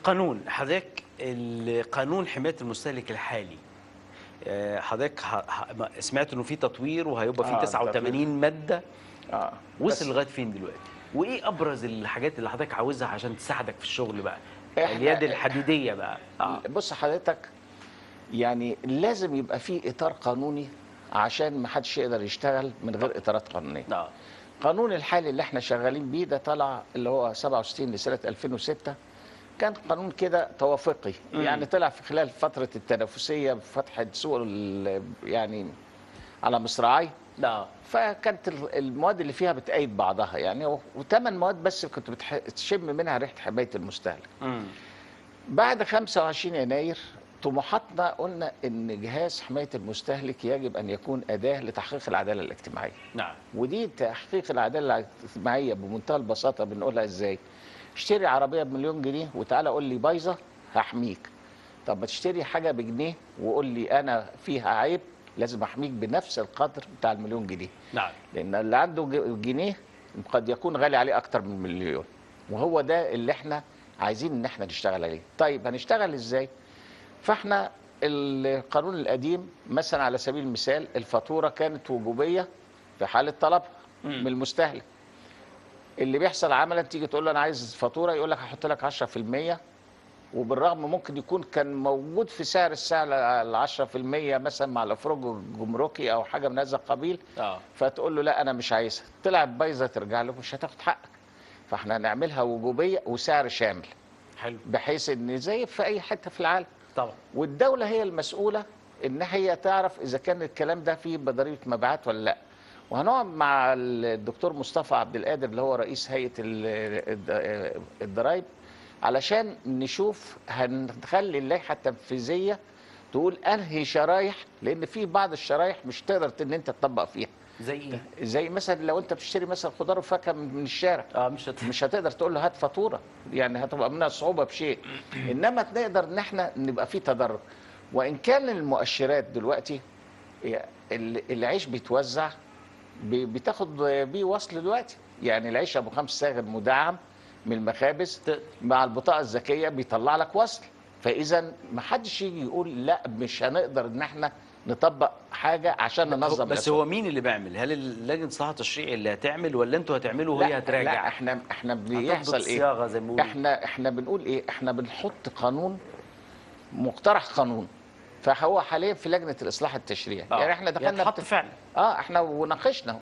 القانون حضرتك القانون حمايه المستهلك الحالي آه، حضرتك ه- ه- سمعت انه في تطوير وهيبقى في آه، 89 ماده اه وصل بس لغايه فين دلوقتي وايه ابرز الحاجات اللي حضرتك عاوزها عشان تساعدك في الشغل بقى إحنا- اليد الحديديه بقى اه بص حضرتك يعني لازم يبقى في اطار قانوني عشان ما حدش يقدر يشتغل من غير اطارات قانونيه اه القانون الحالي اللي احنا شغالين بيه ده طلع اللي هو 67 لسنه 2006 كان قانون كده توافقي مم. يعني طلع في خلال فتره التنافسيه بفتح سوق ال- يعني على مصراعي لا فكانت ال- المواد اللي فيها بتأيد بعضها يعني و- وثمان مواد بس كنت بتح- تشم منها ريحه حمايه المستهلك امم بعد 25 يناير طموحاتنا قلنا ان جهاز حمايه المستهلك يجب ان يكون اداه لتحقيق العداله الاجتماعيه نعم ودي تحقيق العداله الاجتماعيه بمنتهى البساطه بنقولها ازاي اشتري عربيه بمليون جنيه وتعالى قول لي بايظه هحميك طب ما تشتري حاجه بجنيه وقول لي انا فيها عيب لازم احميك بنفس القدر بتاع المليون جنيه نعم لان اللي عنده ج- جنيه قد يكون غالي عليه اكتر من مليون وهو ده اللي احنا عايزين ان احنا نشتغل عليه طيب هنشتغل ازاي فاحنا القانون القديم مثلا على سبيل المثال الفاتوره كانت وجوبيه في حاله طلبها مم. من المستهلك اللي بيحصل عملا تيجي تقول له انا عايز فاتوره يقول لك هحط لك 10% وبالرغم ممكن يكون كان موجود في سعر السعر ال 10% مثلا مع الافراج الجمركي او حاجه من هذا القبيل اه فتقول له لا انا مش عايزها طلعت بايظه ترجع له مش هتاخد حقك فاحنا هنعملها وجوبيه وسعر شامل حلو بحيث ان زي في اي حته في العالم طبعا والدوله هي المسؤوله ان هي تعرف اذا كان الكلام ده فيه بضريبه مبيعات ولا لا وهنقعد مع الدكتور مصطفى عبد القادر اللي هو رئيس هيئه ال- الد- الضرايب علشان نشوف هنخلي اللائحه التنفيذيه تقول انهي شرايح لان في بعض الشرايح مش تقدر ان انت تطبق فيها زي ايه زي مثلا لو انت بتشتري مثلا خضار وفاكهه من من الشارع اه مش هت... مش هتقدر تقول له هات فاتوره يعني هتبقى منها صعوبه بشيء انما نقدر ان احنا نبقى في تدرج وان كان المؤشرات دلوقتي هي ال- العيش بيتوزع بي- بتاخد بيه وصل دلوقتي يعني العيش ابو خمس صاغر مدعم من المخابز ت- مع البطاقه الذكيه بيطلع لك وصل فاذا ما حدش يجي يقول لا مش هنقدر ان احنا نطبق حاجه عشان ننظم بس الأسواق. هو مين اللي بيعمل هل لجنه الصحه التشريعي اللي هتعمل ولا انتوا هتعملوا وهي لا, هتراجع لا احنا احنا هتضبط بيحصل ايه الصياغه زي ما بيقولوا احنا احنا بنقول ايه احنا بنحط قانون مقترح قانون فهو حاليا في لجنه الاصلاح التشريعي آه. يعني احنا دخلنا يتحط بت- فعلا اه احنا وناقشنا